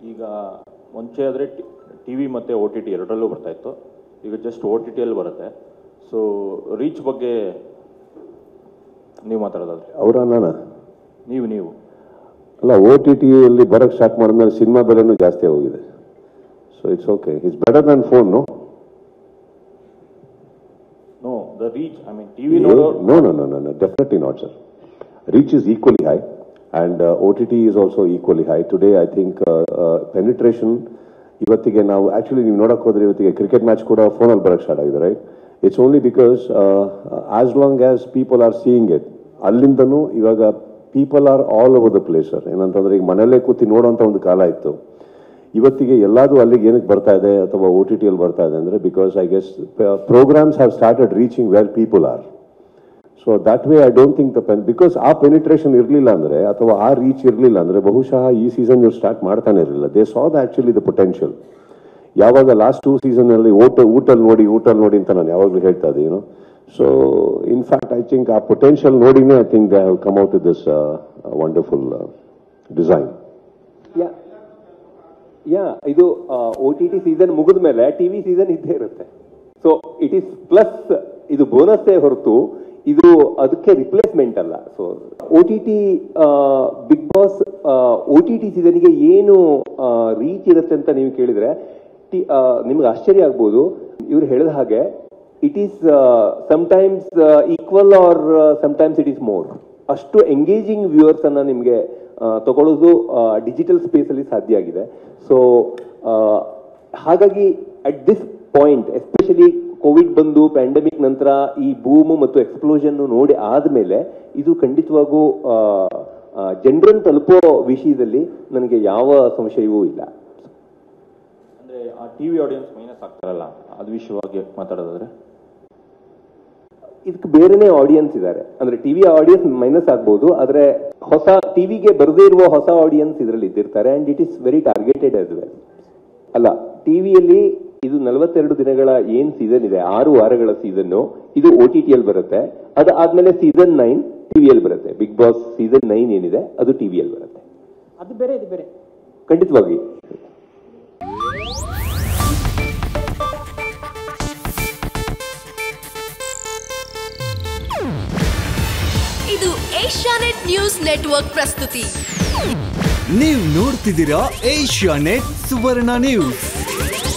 ಈಗ ಮುಂಚೆ ಆದರೆ ಟಿ ವಿ ಮತ್ತು ಒ ಟಿ ಟಿ ಎರಡರಲ್ಲೂ ಬರ್ತಾ ಇತ್ತು ಈಗ ಜಸ್ಟ್ ಒ ಟಿ ಟಿಯಲ್ಲಿ ಬರುತ್ತೆ ಸೊ ರೀಚ್ ಬಗ್ಗೆ ನೀವು ಮಾತಾಡೋದಾದ್ರೆ ಅವರ ನಾನು ನೀವು ನೀವು ಅಲ್ಲ ಓ ಟಿ ಟಿಯಲ್ಲಿ ಬರೋಕ್ಕೆ ಸ್ಟಾರ್ಟ್ ಮಾಡಿದ್ಮೇಲೆ ಸಿನಿಮಾ ಬೆಲೆನೂ ಜಾಸ್ತಿ ಆಗೋಗಿದೆ so it's okay it's better than phone no no the reach I mean T V ನೋಡೋ No, no, no, no, no, definitely not, sir. Reach is equally high, and uh, OTT is also equally high. Today, I think uh, uh, penetration ಇವತ್ತಿಗೆ ನಾವು actually ನೀವು ನೋಡಕ್ ಹೋದ್ರೆ ಇವತ್ತಿಗೆ cricket match ಕೂಡ ಫೋನಲ್ಲಿ ಬರಕ್ ಸ್ಟಾರ್ಟ್ ಆಗಿದೆ right it's only because as long as people are seeing it ಅಲ್ಲಿಂದನೂ ಇವಾಗ people are all over the place sir ಏನಂತಂದ್ರೆ ಈಗ ಮನೆಯಲ್ಲೇ ಕೂತಿ ನೋಡೋಂಥ ಒಂದು ಕಾಲ ಇತ್ತು ಇವತ್ತಿಗೆ ಎಲ್ಲಾದು ಅಲ್ಲಿಗೆ ಏನಕ್ಕೆ ಬರ್ತಾ ಇದೆ ಅಥವಾ ಓ ಟಿ ಟಿಯಲ್ಲಿ ಬರ್ತಾ ಇದೆ ಅಂದರೆ because I guess programs have started reaching well people are so that way I don't think the pen because ಆ ಪೆನಿಟ್ರೇಷನ್ ಇರಲಿಲ್ಲ ಅಂದರೆ ಅಥವಾ ಆ ರೀಚ್ ಇರಲಿಲ್ಲ ಅಂದರೆ ಬಹುಶಃ ಈ ಸೀಸನ್ ಇವ್ರು ಸ್ಟಾರ್ಟ್ ಮಾಡ್ತಾನೆ ಇರಲಿಲ್ಲ they saw the actually the potential ಯಾವಾಗ ಲಾಸ್ಟ್ ಟೂ ಸೀಸನಲ್ಲಿ ಊಟ ಊಟಲ್ಲಿ ನೋಡಿ ಊಟಲ್ಲಿ ನೋಡಿ ಅಂತ ನಾನು ಯಾವಾಗಲೂ ಹೇಳ್ತಾ ಇದ್ದೆ ಏನು ಸೊ ಇನ್ಫ್ಯಾಕ್ಟ್ ಐ ಥಿಂಕ್ ಆ ಪೊಟೆನ್ಷಿಯಲ್ ನೋಡಿನೇ I think they have come out this wonderful design yeah yeah ಇದು ಒ ಟಿ ಟಿ ಸೀಸನ್ ಮುಗಿದ ಮೇಲೆ ಟಿವಿ ಸೀಸನ್ ಇದ್ದೇ ಇರುತ್ತೆ ಸೊ ಇಟ್ ಈಸ್ ಪ್ಲಸ್ ಇದು ಬೋನಸ್ಸೇ ಹೊರತು ಇದು ಅದಕ್ಕೆ ರಿಪ್ಲೇಸ್ಮೆಂಟ್ ಅಲ್ಲ so O T T Bigg Boss O T T ಸೀಸನ್ಗೆ ಏನು ರೀಚ್ ಇರುತ್ತೆ ಅಂತ ನೀವು ಕೇಳಿದ್ರೆ ಟಿ ನಿಮ್ಗೆ ಆಶ್ಚರ್ಯ ಆಗ್ಬೋದು ಇವ್ರು ಹೇಳಿದ ಹಾಗೆ it is sometimes equal or sometimes it is more ಅಷ್ಟು ಎಂಗೇಜಿಂಗ್ ವ್ಯೂವರ್ಸ್ ಅನ್ನ ನಿಮಗೆ ತಗೊಳ್ಳೋದು ಡಿಜಿಟಲ್ ಸ್ಪೇಸ್ ಅಲ್ಲಿ ಸಾಧ್ಯ ಆಗಿದೆ ಸೊ ಹಾಗಾಗಿ at this point especially Covid ಬಂದು ಪ್ಯಾಂಡಮಿಕ್ ನಂತರ ಈ ಬೂಮು ಮತ್ತು ಎಕ್ಸ್ಪ್ಲೋಷನ್ ನೋಡಿ ಆದ್ಮೇಲೆ ಇದು ಖಂಡಿತವಾಗೂ ಜನರನ್ನು ತಲುಪೋ ವಿಷಯದಲ್ಲಿ ನನಗೆ ಯಾವ ಸಂಶಯವೂ ಇಲ್ಲ ಅಂದರೆ ಆ ಟಿ ವಿ ಆಡಿಯನ್ಸ್ ಮೈನಸ್ ಆಗ್ತಾರಲ್ಲ ಅದು ವಿಷಯವಾಗಿ ಮಾತಾಡೋದಾದ್ರೆ ಇದಕ್ಕೆ ಬೇರೆನೇ ಆಡಿಯನ್ಸ್ ಇದ್ದಾರೆ ಅಂದ್ರೆ ಟಿವಿ ಆಡಿಯನ್ಸ್ ಮೈನಸ್ ಆಗ್ಬಹುದು ಆದ್ರೆ ಹೊಸ ಟಿವಿಗೆ ಬರದೇ ಇರುವ ಹೊಸ ಆಡಿಯನ್ಸ್ ಇದರಲ್ಲಿ ಇದ್ದಿರ್ತಾರೆ and it is very targeted as well ಅಲ್ಲ ಟಿವಿಯಲ್ಲಿ ಇದು ನಲವತ್ತೆರಡು ದಿನಗಳ ಏನ್ ಸೀಸನ್ ಇದೆ ಆರು ವಾರಗಳ ಸೀಸನ್ ಇದು ಒ ಟಿ ಟಿಯಲ್ಲಿ ಬರುತ್ತೆ ಅದು ಆದ್ಮೇಲೆ ಸೀಸನ್ ನೈನ್ ಟಿವಿಯಲ್ಲಿ ಬರುತ್ತೆ ಬಿಗ್ ಬಾಸ್ ಸೀಸನ್ ನೈನ್ ಏನಿದೆ ಅದು ಟಿವಿಯಲ್ಲಿ ಬರುತ್ತೆ ಅದು ಬೇರೆ ಇದು ಬೇರೆ ಖಂಡಿತವಾಗಿ ಇದು ಏಷ್ಯಾನೆಟ್ ನ್ಯೂಸ್ ನೆಟ್ವರ್ಕ್ ಪ್ರಸ್ತುತಿ ನೀವು ನೋಡ್ತಿದ್ದೀರಾ ಏಷ್ಯಾ ನೆಟ್ ಸುವರ್ಣ ನ್ಯೂಸ್